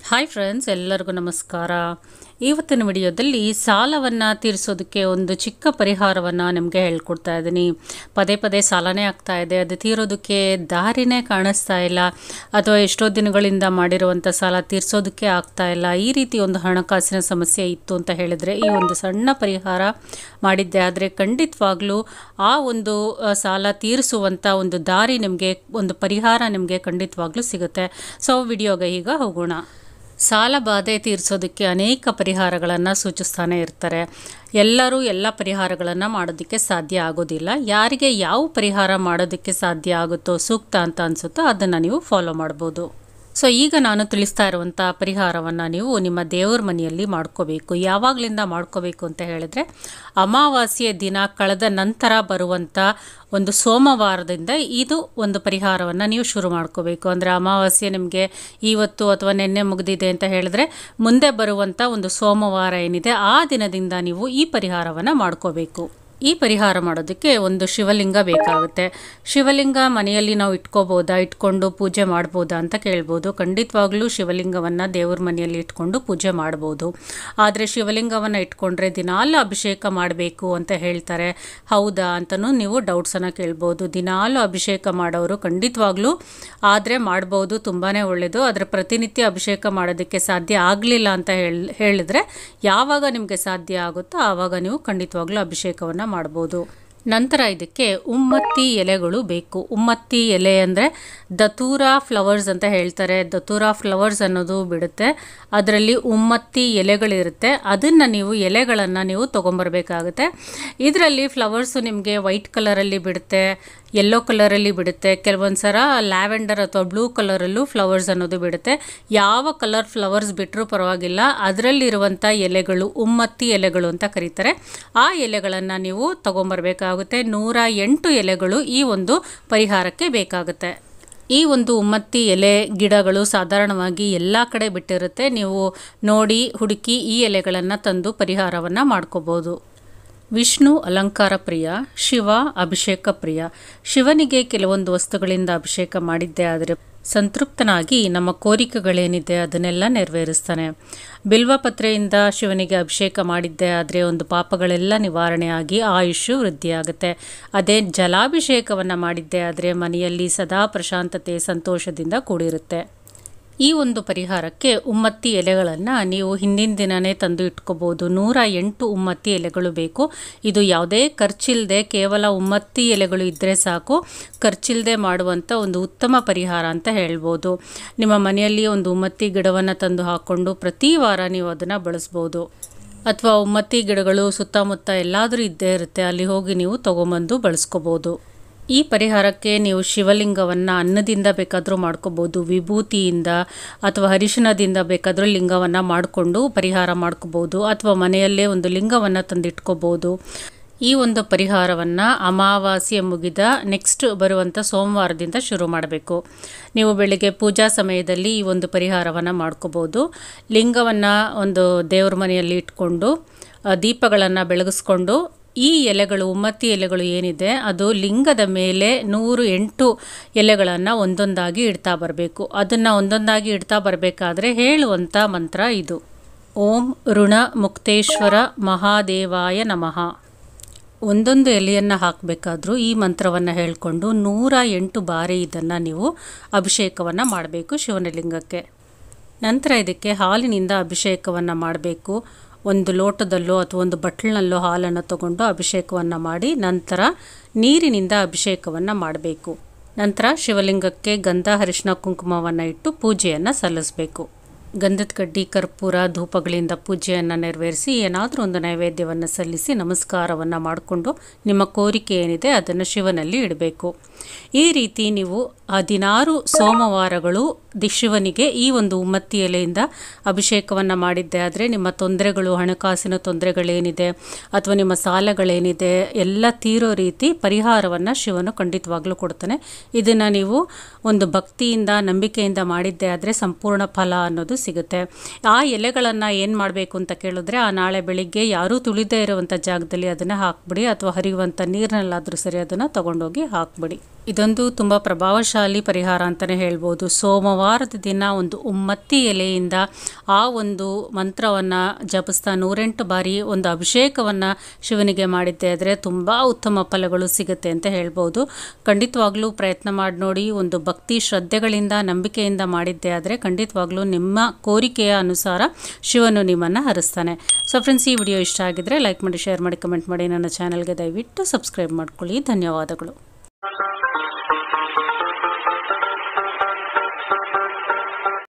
hi friends ಎಲ್ಲರಿಗೂ ನಮಸ್ಕಾರ ಇವತ್ತಿನ ವಿಡಿಯೋದಲ್ಲಿ ಸಾಲವನ್ನು ತೀರಿಸೋದಕ್ಕೆ ಒಂದು ಚಿಕ್ಕ ಪರಿಹಾರವನ್ನು ನಿಮಗೆ ಹೇಳ್ಕೊಡ್ತಾ ಇದ್ದೀನಿ ಪದೇ ಪದೇ ಸಾಲನೇ ಆಗ್ತಾ ಇದೆ ಅದು ತೀರೋದಕ್ಕೆ ದಾರಿನೇ ಕಾಣಿಸ್ತಾ ಇಲ್ಲ ಅಥವಾ ಎಷ್ಟೋ ದಿನಗಳಿಂದ ಮಾಡಿರುವಂಥ ಸಾಲ ತೀರಿಸೋದಕ್ಕೆ ಆಗ್ತಾ ಇಲ್ಲ ಈ ರೀತಿ ಒಂದು ಹಣಕಾಸಿನ ಸಮಸ್ಯೆ ಇತ್ತು ಅಂತ ಹೇಳಿದರೆ ಈ ಒಂದು ಸಣ್ಣ ಪರಿಹಾರ ಮಾಡಿದ್ದೆ ಆದರೆ ಖಂಡಿತವಾಗ್ಲೂ ಆ ಒಂದು ಆ, ಸಾಲ ತೀರಿಸುವಂಥ ಒಂದು ದಾರಿ ನಿಮಗೆ ಒಂದು ಪರಿಹಾರ ನಿಮಗೆ ಖಂಡಿತವಾಗ್ಲೂ ಸಿಗುತ್ತೆ ಸೊ ವಿಡಿಯೋಗೆ ಈಗ ಹೋಗೋಣ ಸಾಲ ಬಾಧೆ ತೀರಿಸೋದಕ್ಕೆ ಅನೇಕ ಪರಿಹಾರಗಳನ್ನು ಸೂಚಿಸ್ತಾನೆ ಇರ್ತಾರೆ ಎಲ್ಲರೂ ಎಲ್ಲ ಪರಿಹಾರಗಳನ್ನು ಮಾಡೋದಕ್ಕೆ ಸಾಧ್ಯ ಆಗೋದಿಲ್ಲ ಯಾರಿಗೆ ಯಾವ ಪರಿಹಾರ ಮಾಡೋದಕ್ಕೆ ಸಾಧ್ಯ ಆಗುತ್ತೋ ಸೂಕ್ತ ಅಂತ ಅನಿಸುತ್ತೋ ಅದನ್ನು ನೀವು ಫಾಲೋ ಮಾಡ್ಬೋದು ಸೊ ಈಗ ನಾನು ತಿಳಿಸ್ತಾ ಇರುವಂಥ ಪರಿಹಾರವನ್ನು ನೀವು ನಿಮ್ಮ ದೇವ್ರ ಮನೆಯಲ್ಲಿ ಮಾಡ್ಕೋಬೇಕು ಯಾವಾಗಲಿಂದ ಮಾಡ್ಕೋಬೇಕು ಅಂತ ಹೇಳಿದ್ರೆ ಅಮಾವಾಸ್ಯೆ ದಿನ ಕಳೆದ ನಂತರ ಬರುವಂಥ ಒಂದು ಸೋಮವಾರದಿಂದ ಇದು ಒಂದು ಪರಿಹಾರವನ್ನು ನೀವು ಶುರು ಮಾಡ್ಕೋಬೇಕು ಅಂದರೆ ಅಮಾವಾಸ್ಯೆ ನಿಮಗೆ ಇವತ್ತು ಅಥವಾ ನಿನ್ನೆ ಮುಗಿದಿದೆ ಅಂತ ಹೇಳಿದ್ರೆ ಮುಂದೆ ಬರುವಂಥ ಒಂದು ಸೋಮವಾರ ಏನಿದೆ ಆ ದಿನದಿಂದ ನೀವು ಈ ಪರಿಹಾರವನ್ನು ಮಾಡ್ಕೋಬೇಕು ಈ ಪರಿಹಾರ ಮಾಡೋದಕ್ಕೆ ಒಂದು ಶಿವಲಿಂಗ ಬೇಕಾಗುತ್ತೆ ಶಿವಲಿಂಗ ಮನೆಯಲ್ಲಿ ನಾವು ಇಟ್ಕೋಬೋದಾ ಇಟ್ಕೊಂಡು ಪೂಜೆ ಮಾಡ್ಬೋದಾ ಅಂತ ಕೇಳ್ಬೋದು ಖಂಡಿತವಾಗ್ಲೂ ಶಿವಲಿಂಗವನ್ನು ದೇವ್ರ ಮನೆಯಲ್ಲಿ ಇಟ್ಕೊಂಡು ಪೂಜೆ ಮಾಡ್ಬೋದು ಆದರೆ ಶಿವಲಿಂಗವನ್ನು ಇಟ್ಕೊಂಡ್ರೆ ದಿನಾಲು ಅಭಿಷೇಕ ಮಾಡಬೇಕು ಅಂತ ಹೇಳ್ತಾರೆ ಹೌದಾ ಅಂತಲೂ ನೀವು ಡೌಟ್ಸನ್ನು ಕೇಳ್ಬೋದು ದಿನಾಲು ಅಭಿಷೇಕ ಮಾಡೋರು ಖಂಡಿತವಾಗ್ಲೂ ಆದರೆ ಮಾಡ್ಬೋದು ತುಂಬಾ ಒಳ್ಳೆಯದು ಆದರೆ ಪ್ರತಿನಿತ್ಯ ಅಭಿಷೇಕ ಮಾಡೋದಕ್ಕೆ ಸಾಧ್ಯ ಆಗಲಿಲ್ಲ ಅಂತ ಹೇಳಿ ಹೇಳಿದ್ರೆ ಯಾವಾಗ ನಿಮಗೆ ಸಾಧ್ಯ ಆಗುತ್ತೋ ಆವಾಗ ನೀವು ಖಂಡಿತವಾಗ್ಲೂ ಅಭಿಷೇಕವನ್ನು ಮಾಡ್ಬೋದು ನಂತರ ಇದಕ್ಕೆ ಉಮ್ಮತ್ತಿ ಎಲೆಗಳು ಬೇಕು ಉಮ್ಮತ್ತಿ ಎಲೆ ಅಂದರೆ ದತೂರಾ ಫ್ಲವರ್ಸ್ ಅಂತ ಹೇಳ್ತಾರೆ ದತೂರಾ ಫ್ಲವರ್ಸ್ ಅನ್ನೋದು ಬಿಡುತ್ತೆ ಅದರಲ್ಲಿ ಉಮ್ಮತ್ತಿ ಎಲೆಗಳಿರುತ್ತೆ ಅದನ್ನು ನೀವು ಎಲೆಗಳನ್ನು ನೀವು ತೊಗೊಂಬರ್ಬೇಕಾಗುತ್ತೆ ಇದರಲ್ಲಿ ಫ್ಲವರ್ಸು ನಿಮಗೆ ವೈಟ್ ಕಲರಲ್ಲಿ ಬಿಡುತ್ತೆ ಯೆಲ್ಲೋ ಕಲರಲ್ಲಿ ಬಿಡುತ್ತೆ ಕೆಲವೊಂದು ಸಲ ಲ್ಯಾವೆಂಡರ್ ಅಥವಾ ಬ್ಲೂ ಕಲರಲ್ಲೂ ಫ್ಲವರ್ಸ್ ಅನ್ನೋದು ಬಿಡುತ್ತೆ ಯಾವ ಕಲರ್ ಫ್ಲವರ್ಸ್ ಬಿಟ್ಟರೂ ಪರವಾಗಿಲ್ಲ ಅದರಲ್ಲಿರುವಂಥ ಎಲೆಗಳು ಉಮ್ಮತ್ತಿ ಎಲೆಗಳು ಅಂತ ಕರೀತಾರೆ ಆ ಎಲೆಗಳನ್ನು ನೀವು ತಗೊಂಬರ್ಬೇಕಾಗುತ್ತೆ ನೂರ ಎಂಟು ಎಲೆಗಳು ಈ ಒಂದು ಪರಿಹಾರಕ್ಕೆ ಬೇಕಾಗುತ್ತೆ ಈ ಒಂದು ಉಮ್ಮತ್ತಿ ಎಲೆ ಗಿಡಗಳು ಸಾಧಾರಣವಾಗಿ ಎಲ್ಲ ಕಡೆ ಬಿಟ್ಟಿರುತ್ತೆ ನೀವು ನೋಡಿ ಹುಡುಕಿ ಈ ಎಲೆಗಳನ್ನು ತಂದು ಪರಿಹಾರವನ್ನು ಮಾಡ್ಕೋಬೋದು ವಿಷ್ಣು ಅಲಂಕಾರ ಪ್ರಿಯ ಶಿವ ಅಭಿಷೇಕ ಪ್ರಿಯ ಶಿವನಿಗೆ ಕೆಲವೊಂದು ವಸ್ತುಗಳಿಂದ ಅಭಿಷೇಕ ಮಾಡಿದ್ದೇ ಆದರೆ ಸಂತೃಪ್ತನಾಗಿ ನಮ್ಮ ಕೋರಿಕೆಗಳೇನಿದೆ ಅದನ್ನೆಲ್ಲ ನೆರವೇರಿಸ್ತಾನೆ ಬಿಲ್ವಪತ್ರೆಯಿಂದ ಶಿವನಿಗೆ ಅಭಿಷೇಕ ಮಾಡಿದ್ದೆ ಆದರೆ ಒಂದು ಪಾಪಗಳೆಲ್ಲ ನಿವಾರಣೆಯಾಗಿ ಆಯುಷು ವೃದ್ಧಿಯಾಗುತ್ತೆ ಅದೇ ಜಲಾಭಿಷೇಕವನ್ನು ಮಾಡಿದ್ದೆ ಆದರೆ ಮನೆಯಲ್ಲಿ ಸದಾ ಪ್ರಶಾಂತತೆ ಸಂತೋಷದಿಂದ ಕೂಡಿರುತ್ತೆ ಈ ಒಂದು ಪರಿಹಾರಕ್ಕೆ ಉಮ್ಮತ್ತಿ ಎಲೆಗಳನ್ನು ನೀವು ಹಿಂದಿನ ದಿನವೇ ತಂದು ಇಟ್ಕೋಬೋದು ನೂರ ಎಂಟು ಉಮ್ಮತ್ತಿ ಎಲೆಗಳು ಬೇಕು ಇದು ಯಾವುದೇ ಖರ್ಚಿಲ್ಲದೆ ಕೇವಲ ಉಮ್ಮತ್ತಿ ಎಲೆಗಳು ಇದ್ದರೆ ಸಾಕು ಖರ್ಚಿಲ್ಲದೆ ಮಾಡುವಂಥ ಒಂದು ಉತ್ತಮ ಪರಿಹಾರ ಅಂತ ಹೇಳ್ಬೋದು ನಿಮ್ಮ ಮನೆಯಲ್ಲಿ ಒಂದು ಉಮ್ಮತ್ತಿ ಗಿಡವನ್ನು ತಂದು ಹಾಕ್ಕೊಂಡು ಪ್ರತಿ ವಾರ ನೀವು ಅದನ್ನು ಬಳಸ್ಬೋದು ಅಥವಾ ಉಮ್ಮತ್ತಿ ಗಿಡಗಳು ಸುತ್ತಮುತ್ತ ಎಲ್ಲಾದರೂ ಇದ್ದೇ ಇರುತ್ತೆ ಅಲ್ಲಿ ಹೋಗಿ ನೀವು ತೊಗೊಂಬಂದು ಬಳಸ್ಕೋಬೋದು ಈ ಪರಿಹಾರಕ್ಕೆ ನೀವು ಶಿವಲಿಂಗವನ್ನು ಅನ್ನದಿಂದ ಬೇಕಾದರೂ ಮಾಡ್ಕೋಬೋದು ವಿಭೂತಿಯಿಂದ ಅಥವಾ ಹರಿಶಿಣದಿಂದ ಬೇಕಾದರೂ ಲಿಂಗವನ್ನು ಮಾಡಿಕೊಂಡು ಪರಿಹಾರ ಮಾಡ್ಕೋಬೋದು ಅಥವಾ ಮನೆಯಲ್ಲೇ ಒಂದು ಲಿಂಗವನ್ನು ತಂದಿಟ್ಕೋಬೋದು ಈ ಒಂದು ಪರಿಹಾರವನ್ನು ಅಮಾವಾಸ್ಯೆ ಮುಗಿದ ನೆಕ್ಸ್ಟ್ ಬರುವಂಥ ಸೋಮವಾರದಿಂದ ಶುರು ಮಾಡಬೇಕು ನೀವು ಬೆಳಿಗ್ಗೆ ಪೂಜಾ ಸಮಯದಲ್ಲಿ ಈ ಒಂದು ಪರಿಹಾರವನ್ನು ಮಾಡ್ಕೋಬೋದು ಲಿಂಗವನ್ನು ಒಂದು ದೇವ್ರ ಮನೆಯಲ್ಲಿ ಇಟ್ಕೊಂಡು ದೀಪಗಳನ್ನು ಬೆಳಗಿಸ್ಕೊಂಡು ಈ ಎಲೆಗಳು ಉಮ್ಮತ್ತಿ ಎಲೆಗಳು ಏನಿದೆ ಅದು ಲಿಂಗದ ಮೇಲೆ ನೂರು ಎಂಟು ಎಲೆಗಳನ್ನು ಒಂದೊಂದಾಗಿ ಇಡ್ತಾ ಬರಬೇಕು ಅದನ್ನು ಒಂದೊಂದಾಗಿ ಇಡ್ತಾ ಬರಬೇಕಾದ್ರೆ ಹೇಳುವಂಥ ಮಂತ್ರ ಇದು ಓಂ ಋಣ ಮುಕ್ತೇಶ್ವರ ಮಹಾದೇವಾಯ ನಮಃ ಒಂದೊಂದು ಎಲೆಯನ್ನು ಹಾಕಬೇಕಾದ್ರೂ ಈ ಮಂತ್ರವನ್ನು ಹೇಳಿಕೊಂಡು ನೂರ ಎಂಟು ಬಾರಿ ಇದನ್ನು ನೀವು ಅಭಿಷೇಕವನ್ನು ಮಾಡಬೇಕು ಶಿವನ ಲಿಂಗಕ್ಕೆ ನಂತರ ಇದಕ್ಕೆ ಹಾಲಿನಿಂದ ಅಭಿಷೇಕವನ್ನು ಮಾಡಬೇಕು ಒಂದು ಲೋಟದಲ್ಲೋ ಅಥವಾ ಒಂದು ಬಟ್ಲಿನಲ್ಲೋ ಹಾಲನ್ನು ತಗೊಂಡು ಅಭಿಷೇಕವನ್ನು ಮಾಡಿ ನಂತರ ನೀರಿನಿಂದ ಅಭಿಷೇಕವನ್ನು ಮಾಡಬೇಕು ನಂತರ ಶಿವಲಿಂಗಕ್ಕೆ ಗಂಧ ಅರಿಶಿನ ಕುಂಕುಮವನ್ನು ಇಟ್ಟು ಪೂಜೆಯನ್ನು ಸಲ್ಲಿಸಬೇಕು ಗಂಧದ ಕಡ್ಡಿ ಕರ್ಪೂರ ಧೂಪಗಳಿಂದ ಪೂಜೆಯನ್ನು ನೆರವೇರಿಸಿ ಏನಾದರೂ ಒಂದು ನೈವೇದ್ಯವನ್ನು ಸಲ್ಲಿಸಿ ನಮಸ್ಕಾರವನ್ನು ಮಾಡಿಕೊಂಡು ನಿಮ್ಮ ಕೋರಿಕೆ ಏನಿದೆ ಅದನ್ನು ಶಿವನಲ್ಲಿ ಇಡಬೇಕು ಈ ರೀತಿ ನೀವು ಹದಿನಾರು ಸೋಮವಾರಗಳು ದಿ ಶಿವನಿಗೆ ಈ ಒಂದು ಉಮ್ಮತ್ತಿ ಎಲೆಯಿಂದ ಅಭಿಷೇಕವನ್ನು ಮಾಡಿದ್ದೆ ಆದರೆ ನಿಮ್ಮ ತೊಂದರೆಗಳು ಹಣಕಾಸಿನ ತೊಂದರೆಗಳೇನಿದೆ ಅಥವಾ ನಿಮ್ಮ ಸಾಲಗಳೇನಿದೆ ಎಲ್ಲ ತೀರೋ ರೀತಿ ಪರಿಹಾರವನ್ನು ಶಿವನು ಖಂಡಿತವಾಗ್ಲೂ ಕೊಡ್ತಾನೆ ಇದನ್ನು ನೀವು ಒಂದು ಭಕ್ತಿಯಿಂದ ನಂಬಿಕೆಯಿಂದ ಮಾಡಿದ್ದೆ ಆದರೆ ಸಂಪೂರ್ಣ ಫಲ ಅನ್ನೋದು ಸಿಗುತ್ತೆ ಆ ಎಲೆಗಳನ್ನು ಏನು ಮಾಡಬೇಕು ಅಂತ ಕೇಳಿದ್ರೆ ಆ ನಾಳೆ ಬೆಳಿಗ್ಗೆ ಯಾರೂ ತುಳಿದೇ ಇರುವಂಥ ಜಾಗದಲ್ಲಿ ಅದನ್ನು ಹಾಕ್ಬಿಡಿ ಅಥವಾ ಹರಿಯುವಂಥ ನೀರಿನಲ್ಲಾದರೂ ಸರಿ ಅದನ್ನು ತಗೊಂಡೋಗಿ ಹಾಕ್ಬಿಡಿ ಇದೊಂದು ತುಂಬ ಪ್ರಭಾವಶಾಲಿ ಪರಿಹಾರ ಅಂತಲೇ ಹೇಳ್ಬೋದು ಸೋಮವಾರದ ದಿನ ಒಂದು ಉಮ್ಮತ್ತಿ ಎಲೆಯಿಂದ ಆ ಒಂದು ಮಂತ್ರವನ್ನು ಜಪಿಸ್ತಾ ನೂರೆಂಟು ಬಾರಿ ಒಂದು ಅಭಿಷೇಕವನ್ನು ಶಿವನಿಗೆ ಮಾಡಿದ್ದೆ ಆದರೆ ತುಂಬ ಉತ್ತಮ ಫಲಗಳು ಸಿಗುತ್ತೆ ಅಂತ ಹೇಳ್ಬೋದು ಖಂಡಿತವಾಗ್ಲೂ ಪ್ರಯತ್ನ ಮಾಡಿ ನೋಡಿ ಒಂದು ಭಕ್ತಿ ಶ್ರದ್ಧೆಗಳಿಂದ ನಂಬಿಕೆಯಿಂದ ಮಾಡಿದ್ದೆ ಆದರೆ ಖಂಡಿತವಾಗ್ಲೂ ನಿಮ್ಮ ಕೋರಿಕೆಯ ಅನುಸಾರ ಶಿವನು ನಿಮ್ಮನ್ನು ಹರಿಸ್ತಾನೆ ಸೊ ಫ್ರೆಂಡ್ಸ್ ಈ ವಿಡಿಯೋ ಇಷ್ಟ ಆಗಿದ್ರೆ ಲೈಕ್ ಮಾಡಿ ಶೇರ್ ಮಾಡಿ ಕಮೆಂಟ್ ಮಾಡಿ ನನ್ನ ಚಾನಲ್ಗೆ ದಯವಿಟ್ಟು ಸಬ್ಸ್ಕ್ರೈಬ್ ಮಾಡ್ಕೊಳ್ಳಿ ಧನ್ಯವಾದಗಳು